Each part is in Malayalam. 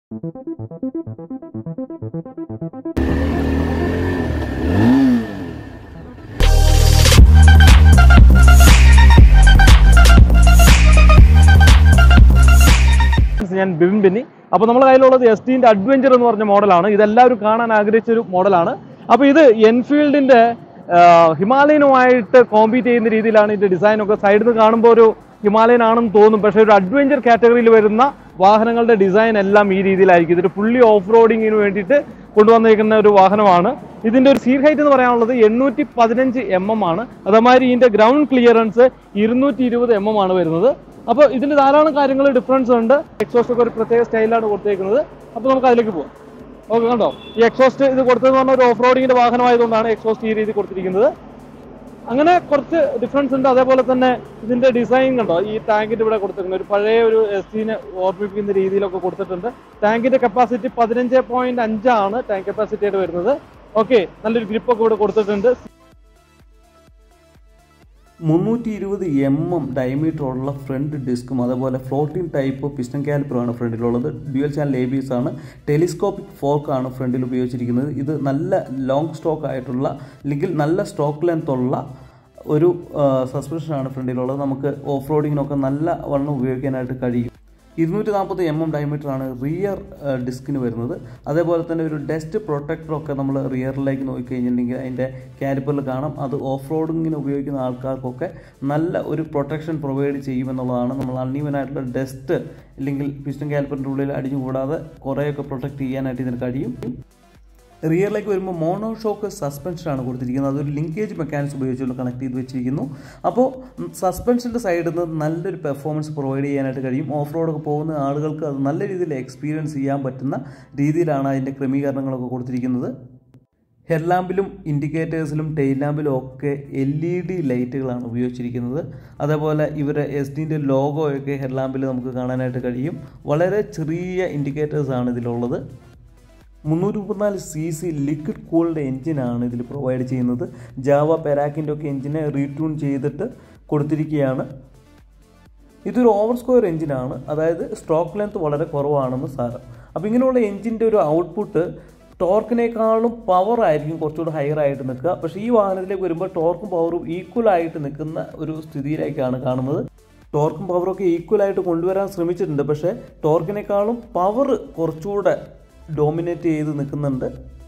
ഞാൻ ബിബിൻ ബെന്നി അപ്പോൾ നമ്മുടെ കയ്യിലുള്ളത് എസ് ടിന്റെ അഡ്വഞ്ചർ എന്ന് പറഞ്ഞ മോഡലാണ് ഇതെല്ലാവരും കാണാൻ ആഗ്രഹിച്ച ഒരു മോഡലാണ് അപ്പോൾ ഇത് എൻഫീൽഡിന്റെ ഹിമാലയനുമായിട്ട് കോമ്പീറ്റ് ചെയ്യുന്ന രീതിയിലാണ് ഇതിന്റെ ഡിസൈൻ ഒക്കെ സൈഡിൽ നിന്ന് കാണുമ്പോൾ ഒരു ഹിമാലയൻ ആണെന്ന് തോന്നും പക്ഷേ ഒരു അഡ്വഞ്ചർ കാറ്റഗറിയിൽ വരുന്ന വാഹനങ്ങളുടെ ഡിസൈൻ എല്ലാം ഈ രീതിയിലായിരിക്കും ഇതൊരു ഫുള്ളി ഓഫ് റോഡിങ്ങിന് വേണ്ടിയിട്ട് കൊണ്ടുവന്നിരിക്കുന്ന ഒരു വാഹനമാണ് ഇതിന്റെ ഒരു സീറ്റ് ഹൈറ്റ് എന്ന് പറയാനുള്ളത് എണ്ണൂറ്റി പതിനഞ്ച് എം എം ആണ് അതേമാതിരി ഇതിന്റെ ഗ്രൗണ്ട് ക്ലിയറൻസ് ഇരുന്നൂറ്റി ഇരുപത് എം എം ആണ് വരുന്നത് അപ്പോൾ ഇതിൽ ധാരാളം കാര്യങ്ങൾ ഡിഫറൻസ് ഉണ്ട് എക്സോസ്റ്റ് ഒക്കെ ഒരു പ്രത്യേക സ്റ്റൈലാണ് കൊടുത്തേക്കുന്നത് അപ്പോൾ നമുക്ക് അതിലേക്ക് പോകാം ഓക്കെ കണ്ടോ ഈ എക്സോസ്റ്റ് ഇത് കൊടുത്തതെന്ന് പറഞ്ഞാൽ ഒരു ഓഫ് റോഡിങ്ങിന്റെ വാഹനമായതുകൊണ്ടാണ് എക്സോസ്റ്റ് ഈ രീതി കൊടുത്തിരിക്കുന്നത് അങ്ങനെ കുറച്ച് ഡിഫറൻസ് ഉണ്ട് അതേപോലെ തന്നെ ഇതിന്റെ ഡിസൈൻ കണ്ടോ ഈ ടാങ്കിന്റെ ഇവിടെ കൊടുത്തിട്ടുണ്ട് ഒരു പഴയ ഒരു എസ് ടിനെ ഓർമ്മിപ്പിക്കുന്ന രീതിയിലൊക്കെ കൊടുത്തിട്ടുണ്ട് ടാങ്കിന്റെ കപ്പാസിറ്റി പതിനഞ്ച് പോയിന്റ് അഞ്ചാണ് ടാങ്ക് കപ്പാസിറ്റി ആയിട്ട് വരുന്നത് ഓക്കെ നല്ലൊരു ഗ്രിപ്പൊക്കെ ഇവിടെ കൊടുത്തിട്ടുണ്ട് മുന്നൂറ്റി ഇരുപത് എം എം ഡയമീറ്റർ ഉള്ള ഫ്രണ്ട് ഡിസ്കും അതേപോലെ ഫ്ലോട്ടിംഗ് ടൈപ്പ് പിസ്റ്റൺ കാലിപ്പറാണ് ഫ്രണ്ടിലുള്ളത് dual channel A B S ആണ് ടെലിസ്കോപ്പിക് ഫോർക്കാണ് ഫ്രണ്ടിൽ ഉപയോഗിച്ചിരിക്കുന്നത് ഇത് നല്ല ലോങ് സ്റ്റോക്ക് ആയിട്ടുള്ള അല്ലെങ്കിൽ നല്ല സ്റ്റോക്ക് ലെങ്ത് ഉള്ള ഒരു സസ്പെൻഷനാണ് ഫ്രണ്ടിലുള്ളത് നമുക്ക് ഓഫ് റോഡിങ്ങിനൊക്കെ നല്ല വണ്ണം ഉപയോഗിക്കാനായിട്ട് കഴിയും ഇരുന്നൂറ്റി നാൽപ്പത് എം എം ഡയമീറ്റർ ആണ് റിയർ ഡിസ്കിന് വരുന്നത് അതേപോലെ തന്നെ ഒരു ഡസ്റ്റ് പ്രൊട്ടക്ടറൊക്കെ നമ്മൾ റിയറിലേക്ക് നോക്കിക്കഴിഞ്ഞിട്ടുണ്ടെങ്കിൽ അതിൻ്റെ കാലിപ്പറിൽ കാണാം അത് ഓഫ് റോഡിങ്ങിന് ഉപയോഗിക്കുന്ന ആൾക്കാർക്കൊക്കെ നല്ല ഒരു പ്രൊട്ടക്ഷൻ പ്രൊവൈഡ് ചെയ്യുമെന്നുള്ളതാണ് നമ്മൾ അൺഈവൻ ആയിട്ടുള്ള ഡസ്റ്റ് അല്ലെങ്കിൽ പിസ്റ്റൺ കാലിപ്പറിൻ്റെ ഉള്ളിൽ അടിഞ്ഞു കൂടാതെ കുറേയൊക്കെ പ്രൊട്ടക്ട് ചെയ്യാനായിട്ട് ഇതിന് കഴിയും റിയറിലേക്ക് വരുമ്പോൾ മോണോ ഷോക്ക് സസ്പെൻഷനാണ് കൊടുത്തിരിക്കുന്നത് അതൊരു ലിങ്കേജ് മെക്കാനിക്സ് ഉപയോഗിച്ചുകൊണ്ട് കണക്ട് ചെയ്ത് വെച്ചിരിക്കുന്നു അപ്പോൾ സസ്പെൻഷൻ്റെ സൈഡിൽ നിന്ന് നല്ലൊരു പെർഫോമൻസ് പ്രൊവൈഡ് ചെയ്യാനായിട്ട് കഴിയും ഓഫ് റോഡൊക്കെ പോകുന്ന ആളുകൾക്ക് അത് നല്ല രീതിയിൽ എക്സ്പീരിയൻസ് ചെയ്യാൻ പറ്റുന്ന രീതിയിലാണ് അതിൻ്റെ ക്രമീകരണങ്ങളൊക്കെ കൊടുത്തിരിക്കുന്നത് ഹെഡ് ലാമ്പിലും ഇൻഡിക്കേറ്റേഴ്സിലും ടെയിൽ ലാമ്പിലും ഒക്കെ എൽ ഇ ഡി ലൈറ്റുകളാണ് ഉപയോഗിച്ചിരിക്കുന്നത് അതേപോലെ ഇവരെ എസ് ഡിൻ്റെ ലോഗോയൊക്കെ ഹെഡ് ലാമ്പിൽ നമുക്ക് കാണാനായിട്ട് കഴിയും വളരെ ചെറിയ ഇൻഡിക്കേറ്റേഴ്സാണ് ഇതിലുള്ളത് മുന്നൂറ്റി മുപ്പത്തിനാല് സി സി ലിക്വിഡ് കൂൾഡ് എഞ്ചിനാണ് ഇതിൽ പ്രൊവൈഡ് ചെയ്യുന്നത് ജാവ പെരാക്കിൻ്റെ ഒക്കെ എഞ്ചിനെ റീട്യൂൺ ചെയ്തിട്ട് കൊടുത്തിരിക്കുകയാണ് ഇതൊരു ഓവർ സ്ക്വയർ എഞ്ചിനാണ് അതായത് സ്ട്രോക്ക് ലെങ്ത് വളരെ കുറവാണെന്ന് സാരം അപ്പോൾ ഇങ്ങനെയുള്ള എഞ്ചിൻ്റെ ഒരു ഔട്ട്പുട്ട് ടോർക്കിനേക്കാളും പവർ ആയിരിക്കും കുറച്ചുകൂടി ഹയർ ആയിട്ട് നിൽക്കുക പക്ഷേ ഈ വാഹനത്തിലേക്ക് വരുമ്പോൾ ടോർക്കും പവറും ഈക്വൽ ആയിട്ട് നിൽക്കുന്ന ഒരു സ്ഥിതിയിലേക്കാണ് കാണുന്നത് ടോർക്കും പവറും ഒക്കെ ഈക്വൽ ആയിട്ട് കൊണ്ടുവരാൻ ശ്രമിച്ചിട്ടുണ്ട് പക്ഷേ ടോർക്കിനേക്കാളും പവർ കുറച്ചുകൂടെ ഡോമിനേറ്റ് ചെയ്ത് നിൽക്കുന്നുണ്ട്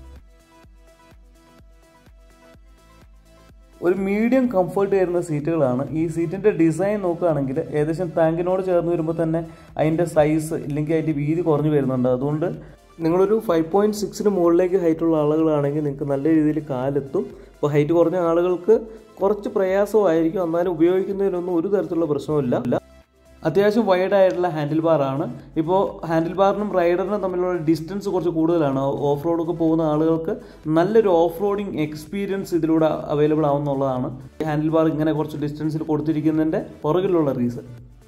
ഒരു മീഡിയം കംഫർട്ട് വരുന്ന സീറ്റുകളാണ് ഈ സീറ്റിൻ്റെ ഡിസൈൻ നോക്കുകയാണെങ്കിൽ ഏകദേശം ടാങ്കിനോട് ചേർന്ന് വരുമ്പോൾ തന്നെ അതിൻ്റെ സൈസ് ഇല്ലെങ്കിൽ അതിൻ്റെ വീതി കുറഞ്ഞു വരുന്നുണ്ട് അതുകൊണ്ട് നിങ്ങളൊരു ഫൈവ് പോയിൻറ്റ് സിക്സിന് മുകളിലേക്ക് ഹൈറ്റുള്ള ആളുകളാണെങ്കിൽ നിങ്ങൾക്ക് നല്ല രീതിയിൽ കാലെത്തും അപ്പോൾ ഹൈറ്റ് കുറഞ്ഞ ആളുകൾക്ക് കുറച്ച് പ്രയാസമായിരിക്കും എന്നാലും ഉപയോഗിക്കുന്നതിനൊന്നും ഒരു തരത്തിലുള്ള പ്രശ്നമില്ല അത്യാവശ്യം വൈഡ് ആയിട്ടുള്ള ഹാൻഡിൽ ബാറാണ് ഇപ്പോൾ ഹാൻഡിൽ ബാറിനും റൈഡറിനും തമ്മിലുള്ള ഡിസ്റ്റൻസ് കുറച്ച് കൂടുതലാണ് ഓഫ് റോഡൊക്കെ പോകുന്ന ആളുകൾക്ക് നല്ലൊരു ഓഫ് റോഡിങ് എക്സ്പീരിയൻസ് ഇതിലൂടെ അവൈലബിൾ ആവുന്നുള്ളതാണ് ഹാൻഡിൽ ബാർ ഇങ്ങനെ കുറച്ച് ഡിസ്റ്റൻസിൽ കൊടുത്തിരിക്കുന്നതിൻ്റെ പുറകിലുള്ള റീസൺ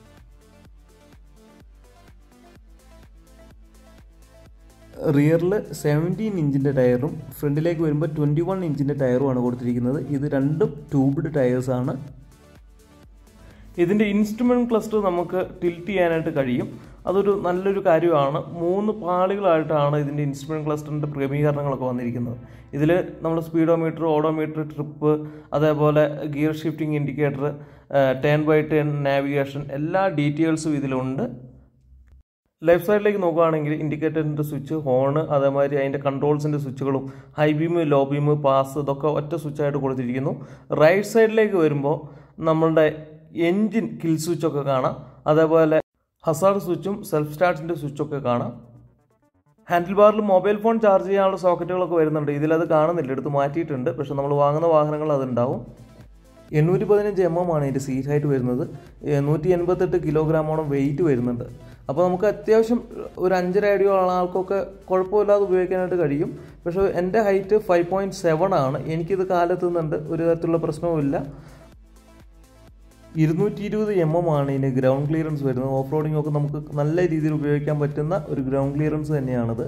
റിയറിൽ സെവൻറ്റീൻ ഇഞ്ചിൻ്റെ ടയറും ഫ്രണ്ടിലേക്ക് വരുമ്പോൾ ട്വൻറ്റി വൺ ഇഞ്ചിൻ്റെ ടയറുമാണ് കൊടുത്തിരിക്കുന്നത് ഇത് രണ്ടും ട്യൂബ്ഡ് ടയേഴ്സാണ് ഇതിൻ്റെ ഇൻസ്ട്രുമെൻറ്റ് ക്ലസ്റ്റർ നമുക്ക് ടിൽറ്റ് ചെയ്യാനായിട്ട് കഴിയും അതൊരു നല്ലൊരു കാര്യമാണ് മൂന്ന് പാളികളായിട്ടാണ് ഇതിൻ്റെ ഇൻസ്ട്രുമെൻറ്റ് ക്ലസ്റ്ററിൻ്റെ ക്രമീകരണങ്ങളൊക്കെ വന്നിരിക്കുന്നത് ഇതിൽ നമ്മൾ സ്പീഡോമീറ്റർ ഓഡോമീറ്റർ ട്രിപ്പ് അതേപോലെ gear shifting indicator ten by ten navigation എല്ലാ ഡീറ്റെയിൽസും ഇതിലുണ്ട് ലെഫ്റ്റ് സൈഡിലേക്ക് നോക്കുകയാണെങ്കിൽ ഇൻഡിക്കേറ്ററിൻ്റെ സ്വിച്ച് ഹോണ് അതേമാതിരി അതിൻ്റെ കൺട്രോൾസിൻ്റെ സ്വിച്ചുകളും high beam low beam pass ഇതൊക്കെ ഒറ്റ സ്വിച്ചായിട്ട് കൊടുത്തിരിക്കുന്നു റൈറ്റ് സൈഡിലേക്ക് വരുമ്പോൾ നമ്മളുടെ എൻജിൻ കിൽ സ്വിച്ചൊക്കെ കാണാം അതേപോലെ ഹസാർഡ് സ്വിച്ചും സെൽഫ് സ്റ്റാർട്ടിൻ്റെ സ്വിച്ചൊക്കെ കാണാം ഹാൻഡിൽ ബാറിൽ മൊബൈൽ ഫോൺ ചാർജ് ചെയ്യാനുള്ള സോക്കറ്റുകളൊക്കെ വരുന്നുണ്ട് ഇതിലത് കാണുന്നില്ല എടുത്ത് മാറ്റിയിട്ടുണ്ട് പക്ഷെ നമ്മൾ വാങ്ങുന്ന വാഹനങ്ങൾ അതുണ്ടാവും എണ്ണൂറ്റി പതിനഞ്ച് എം എം ആണ് ഇതിൻ്റെ സീറ്റ് ഹൈറ്റ് വരുന്നത് നൂറ്റി എൺപത്തെട്ട് കിലോഗ്രാമോളം വെയിറ്റ് വരുന്നുണ്ട് അപ്പോൾ നമുക്ക് അത്യാവശ്യം ഒരു അഞ്ചര അടിയോ ഉള്ള ആൾക്കൊക്കെ കുഴപ്പമില്ലാതെ ഉപയോഗിക്കാനായിട്ട് കഴിയും പക്ഷേ എൻ്റെ ഹൈറ്റ് ഫൈവ് പോയിൻറ്റ് സെവൻ ആണ് എനിക്കിത് കാലെത്തുന്നുണ്ട് ഒരു തരത്തിലുള്ള പ്രശ്നവുമില്ല ഇരുന്നൂറ്റി ഇരുപത് എം എം ആണ് ഇതിന് ഗ്രൗണ്ട് ക്ലിയറൻസ് വരുന്നത് ഓഫ് റോഡിംഗ് ഒക്കെ നമുക്ക് നല്ല രീതിയിൽ ഉപയോഗിക്കാൻ പറ്റുന്ന ഒരു ഗ്രൗണ്ട് ക്ലിയറൻസ് തന്നെയാണത്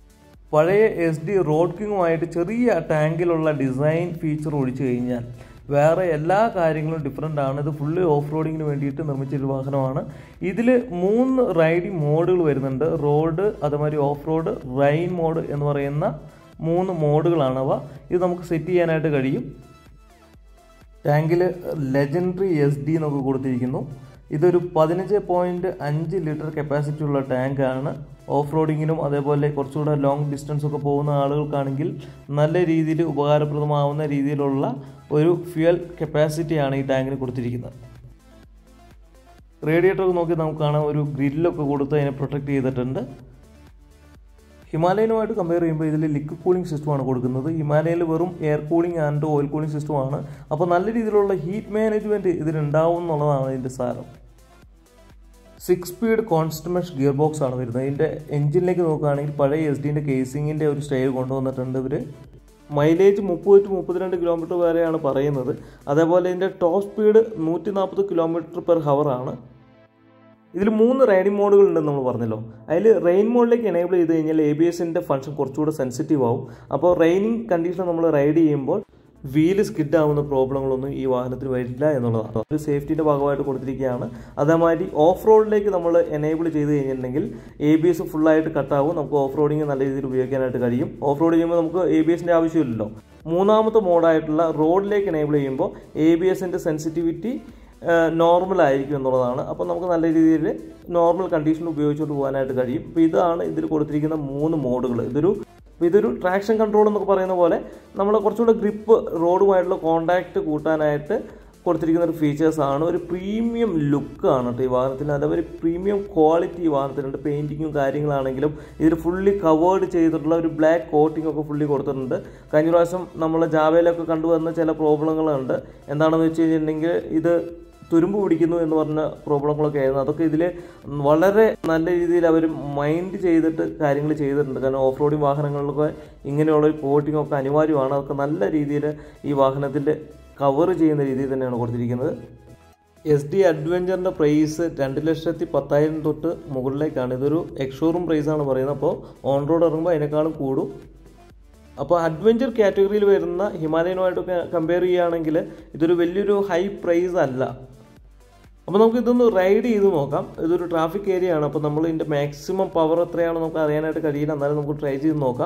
പഴയ എസ് ഡി റോഡ് കിങ്ങുമായിട്ട് ചെറിയ ടാങ്കിലുള്ള ഡിസൈൻ ഫീച്ചർ ഒഴിച്ചു കഴിഞ്ഞാൽ വേറെ എല്ലാ കാര്യങ്ങളും ഡിഫറെൻ്റ് ആണ് ഇത് ഫുള്ളി ഓഫ് റോഡിങ്ങിന് വേണ്ടിയിട്ട് നിർമ്മിച്ചൊരു വാഹനമാണ് ഇതിൽ മൂന്ന് റൈഡിങ് മോഡുകൾ വരുന്നുണ്ട് റോഡ് അതേമാതിരി ഓഫ് റോഡ് റൈൻ മോഡ് എന്ന് പറയുന്ന മൂന്ന് മോഡുകളാണ് അവ ഇത് നമുക്ക് സെറ്റ് ചെയ്യാനായിട്ട് കഴിയും ടാങ്കിൽ ലെജൻഡറി എസ് ഡി എന്നൊക്കെ കൊടുത്തിരിക്കുന്നു ഇതൊരു പതിനഞ്ച് പോയിൻറ്റ് അഞ്ച് ലിറ്റർ കപ്പാസിറ്റി ഉള്ള ടാങ്കാണ് ഓഫ് റോഡിങ്ങിനും അതേപോലെ കുറച്ചുകൂടെ ലോങ് ഡിസ്റ്റൻസ് ഒക്കെ പോകുന്ന ആളുകൾക്കാണെങ്കിൽ നല്ല രീതിയിൽ ഉപകാരപ്രദമാവുന്ന രീതിയിലുള്ള ഒരു ഫ്യുവൽ കപ്പാസിറ്റിയാണ് ഈ ടാങ്കിന് കൊടുത്തിരിക്കുന്നത് റേഡിയേറ്റർ നോക്കി നമുക്ക് കാണാം ഒരു ഗ്രില്ലൊക്കെ കൊടുത്ത് അതിനെ പ്രൊട്ടക്ട് ചെയ്തിട്ടുണ്ട് ഹിമാലയനുമായിട്ട് കമ്പയർ ചെയ്യുമ്പോൾ ഇതിൽ ലിക്വിഡ് കൂളിംഗ് സിസ്റ്റമാണ് കൊടുക്കുന്നത് ഹിമാലയയിൽ വെറും air cooling and oil cooling സിസ്റ്റമാണ് അപ്പോൾ നല്ല രീതിയിലുള്ള ഹീറ്റ് മാനേജ്മെൻറ്റ് ഇതിലുണ്ടാവും എന്നുള്ളതാണ് ഇതിൻ്റെ സാരം six speed constant mesh gear box ആണ് വരുന്നത് ഇതിൻ്റെ എഞ്ചിനിലേക്ക് നോക്കുകയാണെങ്കിൽ പഴയ എസ് ഡിൻ്റെ കേസിങ്ങിൻ്റെ ഒരു സ്റ്റൈൽ കൊണ്ടുവന്നിട്ടുണ്ട് ഇവർ മൈലേജ് മുപ്പത് ടു മുപ്പത്തിരണ്ട് കിലോമീറ്റർ വരെയാണ് പറയുന്നത് അതേപോലെ ഇതിൻ്റെ ടോപ്പ് സ്പീഡ് നൂറ്റി നാൽപ്പത് കിലോമീറ്റർ പെർ ഹവർ ആണ് ഇതിൽ മൂന്ന് റൈഡിംഗ് മോഡുകൾ ഉണ്ടെന്ന് നമ്മൾ പറഞ്ഞല്ലോ അതിൽ റെയിൻ മോഡിലേക്ക് എനേബിൾ ചെയ്ത് കഴിഞ്ഞാൽ എ ബി എസിൻ്റെ ഫംഗ്ഷൻ കുറച്ചുകൂടെ സെൻസിറ്റീവ് ആവും അപ്പോൾ റെയിനിങ് കണ്ടീഷൻ നമ്മൾ റൈഡ് ചെയ്യുമ്പോൾ വീല് സ്കിഡ് ആവുന്ന പ്രോബ്ലങ്ങളൊന്നും ഈ വാഹനത്തിന് വരില്ല എന്നുള്ളതാണ് ഒരു സേഫ്റ്റിൻ്റെ ഭാഗമായിട്ട് കൊടുത്തിരിക്കുകയാണ് അതേമാതിരി ഓഫ് റോഡിലേക്ക് നമ്മൾ എനേബിൾ ചെയ്ത് കഴിഞ്ഞിട്ടുണ്ടെങ്കിൽ എ ബി എസ് ഫുള്ളായിട്ട് കട്ടാവും നമുക്ക് ഓഫ് റോഡിങ് നല്ല രീതിയിൽ ഉപയോഗിക്കാനായിട്ട് കഴിയും ഓഫ് റോഡ് ചെയ്യുമ്പോൾ നമുക്ക് എ ബി എസിൻ്റെ ആവശ്യമില്ലല്ലോ മൂന്നാമത്തെ മോഡായിട്ടുള്ള റോഡിലേക്ക് എനേബിൾ ചെയ്യുമ്പോൾ എ ബി എസിൻ്റെ സെൻസിറ്റിവിറ്റി നോർമൽ ആയിരിക്കും എന്നുള്ളതാണ് അപ്പോൾ നമുക്ക് നല്ല രീതിയിൽ നോർമൽ കണ്ടീഷൻ ഉപയോഗിച്ചുകൊണ്ട് പോകാനായിട്ട് കഴിയും അപ്പോൾ ഇതാണ് ഇതിൽ കൊടുത്തിരിക്കുന്ന മൂന്ന് മോഡുകൾ ഇതൊരു അപ്പോൾ ഇതൊരു ട്രാക്ഷൻ കൺട്രോൾ എന്നൊക്കെ പറയുന്ന പോലെ നമ്മൾ കുറച്ചുകൂടെ ഗ്രിപ്പ് റോഡുമായിട്ടുള്ള കോണ്ടാക്റ്റ് കൂട്ടാനായിട്ട് കൊടുത്തിരിക്കുന്ന ഒരു ഫീച്ചേഴ്സാണ് ഒരു പ്രീമിയം ലുക്കാണ് കേട്ടോ ഈ വാഹനത്തിന് അതേപോലെ പ്രീമിയം ക്വാളിറ്റി ഈ വാഹനത്തിനുണ്ട് പെയിൻറ്റിങ്ങും കാര്യങ്ങളാണെങ്കിലും ഇതിൽ ഫുള്ളി കവേർഡ് ചെയ്തിട്ടുള്ള ഒരു ബ്ലാക്ക് കോട്ടിംഗ് ഒക്കെ ഫുള്ളി കൊടുത്തിട്ടുണ്ട് കഴിഞ്ഞ പ്രാവശ്യം നമ്മൾ ജാവയിലൊക്കെ കണ്ടുവന്ന ചില പ്രോബ്ലങ്ങളുണ്ട് എന്താണെന്ന് വെച്ച് കഴിഞ്ഞിട്ടുണ്ടെങ്കിൽ ഇത് തുരുമ്പ് പിടിക്കുന്നു എന്ന് പറഞ്ഞ പ്രോബ്ലങ്ങളൊക്കെ ആയിരുന്നു അതൊക്കെ ഇതിൽ വളരെ നല്ല രീതിയിൽ അവർ മൈൻഡ് ചെയ്തിട്ട് കാര്യങ്ങൾ ചെയ്തിട്ടുണ്ട് കാരണം ഓഫ് റോഡിങ് വാഹനങ്ങളിലൊക്കെ ഇങ്ങനെയുള്ള ഒരു കോട്ടിംഗ് ഒക്കെ അനിവാര്യമാണ് അതൊക്കെ നല്ല രീതിയിൽ ഈ വാഹനത്തിൻ്റെ കവർ ചെയ്യുന്ന രീതിയിൽ തന്നെയാണ് കൊടുത്തിരിക്കുന്നത് എസ് ഡി അഡ്വഞ്ചറിൻ്റെ പ്രൈസ് രണ്ട് ലക്ഷത്തി പത്തായിരം തൊട്ട് മുകളിലേക്കാണ് ഇതൊരു എക്സ്ഷോറൂം പ്രൈസാണ് പറയുന്നത് അപ്പോൾ ഓൺ റോഡ് ഇറങ്ങുമ്പോൾ അതിനേക്കാളും കൂടും അപ്പോൾ അഡ്വഞ്ചർ കാറ്റഗറിയിൽ വരുന്ന ഹിമാലയനുമായിട്ടൊക്കെ കമ്പയർ ചെയ്യുകയാണെങ്കിൽ ഇതൊരു വലിയൊരു ഹൈ പ്രൈസ് അല്ല അപ്പോൾ നമുക്ക് ഇതൊന്ന് റൈഡ് ചെയ്ത് നോക്കാം ഇതൊരു ട്രാഫിക് ഏരിയ ആണ് അപ്പോൾ നമ്മൾ ഇതിൻ്റെ മാക്സിമം പവർ എത്രയാണെന്ന് നമുക്ക് അറിയാനായിട്ട് കഴിയില്ല എന്നാലും നമുക്ക് ട്രൈ ചെയ്ത് നോക്കാം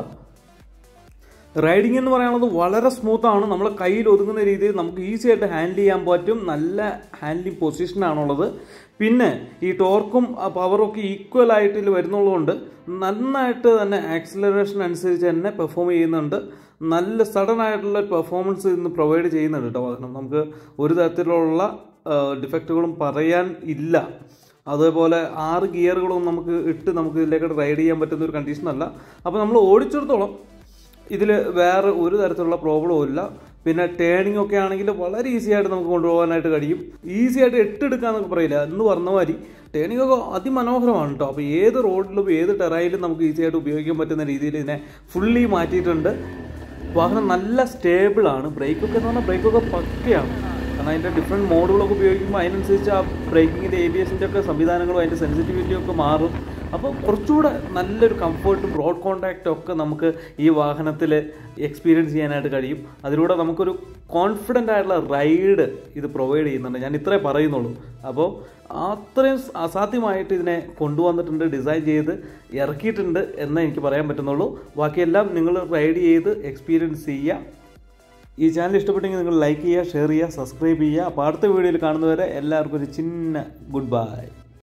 റൈഡിംഗ് എന്ന് പറയുന്നത് വളരെ സ്മൂത്ത് ആണ് നമ്മളെ കയ്യിൽ ഒതുങ്ങുന്ന രീതിയിൽ നമുക്ക് ഈസി ആയിട്ട് ഹാൻഡിൽ ചെയ്യാൻ പറ്റും നല്ല ഹാൻഡിലിംഗ് പൊസിഷനാണുള്ളത് പിന്നെ ഈ ടോർക്കും പവറും ഒക്കെ ഈക്വൽ ആയിട്ട് ഇതിൽ വരുന്നുള്ളതുകൊണ്ട് നന്നായിട്ട് തന്നെ ആക്സിലറേഷൻ അനുസരിച്ച് തന്നെ പെർഫോം ചെയ്യുന്നുണ്ട് നല്ല സഡൻ ആയിട്ടുള്ള പെർഫോമൻസ് ഇന്ന് പ്രൊവൈഡ് ചെയ്യുന്നുണ്ട് കേട്ടോ വാഹനം നമുക്ക് ഒരു തരത്തിലുള്ള ഡിഫക്റ്റുകളും പറയാൻ ഇല്ല അതേപോലെ ആറ് ഗിയറുകളും നമുക്ക് ഇട്ട് നമുക്ക് ഇതിലേക്ക് റൈഡ് ചെയ്യാൻ പറ്റുന്ന ഒരു കണ്ടീഷൻ അല്ല അപ്പോൾ നമ്മൾ ഓടിച്ചിടത്തോളം ഇതിൽ വേറെ ഒരു തരത്തിലുള്ള പ്രോബ്ലവും ഇല്ല പിന്നെ ടേണിംഗ് ഒക്കെ ആണെങ്കിൽ വളരെ ഈസി ആയിട്ട് നമുക്ക് കൊണ്ടുപോകാനായിട്ട് കഴിയും ഈസി ആയിട്ട് എട്ടെടുക്കാന്നൊക്കെ പറയില്ല എന്ന് പറഞ്ഞ മാതിരി ടേണിംഗ് ഒക്കെ അതിമനോഹരമാണ് കേട്ടോ അപ്പോൾ ഏത് റോഡിലും ഏത് ടെറയിലും നമുക്ക് ഈസി ആയിട്ട് ഉപയോഗിക്കാൻ പറ്റുന്ന രീതിയിൽ ഇതിനെ ഫുള്ളി മാറ്റിയിട്ടുണ്ട് വാഹനം നല്ല സ്റ്റേബിൾ ആണ് ബ്രേക്കൊക്കെ എന്ന് പറഞ്ഞാൽ ബ്രേക്കൊക്കെ പക്കയാണ് കാരണം അതിൻ്റെ ഡിഫറെൻറ്റ് മോഡുകളൊക്കെ ഉപയോഗിക്കുമ്പോൾ അതിനനുസരിച്ച് ആ ബ്രേക്കിങ്ങിൻ്റെ എ ബി എസിൻ്റെ ഒക്കെ സംവിധാനങ്ങളും അതിൻ്റെ സെൻസിറ്റിവിറ്റിയും ഒക്കെ മാറും അപ്പോൾ കുറച്ചുകൂടെ നല്ലൊരു കംഫർട്ടും റോഡ് കോണ്ടാക്റ്റും ഒക്കെ നമുക്ക് ഈ വാഹനത്തിൽ എക്സ്പീരിയൻസ് ചെയ്യാനായിട്ട് കഴിയും അതിലൂടെ നമുക്കൊരു കോൺഫിഡൻ്റ് ആയിട്ടുള്ള റൈഡ് ഇത് പ്രൊവൈഡ് ചെയ്യുന്നുണ്ട് ഞാൻ ഇത്രേ പറയുന്നുള്ളൂ അപ്പോൾ അത്രയും അസാധ്യമായിട്ട് ഇതിനെ കൊണ്ടുവന്നിട്ടുണ്ട് ഡിസൈൻ ചെയ്ത് ഇറക്കിയിട്ടുണ്ട് എന്നേ എനിക്ക് പറയാൻ പറ്റുന്നുള്ളൂ ബാക്കിയെല്ലാം നിങ്ങൾ റൈഡ് ചെയ്ത് എക്സ്പീരിയൻസ് ചെയ്യുക ഈ ചാനൽ ഇഷ്ടപ്പെട്ടെങ്കിൽ നിങ്ങൾ ലൈക്ക് ചെയ്യുക ഷെയർ ചെയ്യുക സബ്സ്ക്രൈബ് ചെയ്യുക അപ്പോൾ അടുത്ത വീഡിയോയിൽ കാണുന്നവരെ എല്ലാവർക്കും ഒരു ചിന്ന ഗുഡ് ബൈ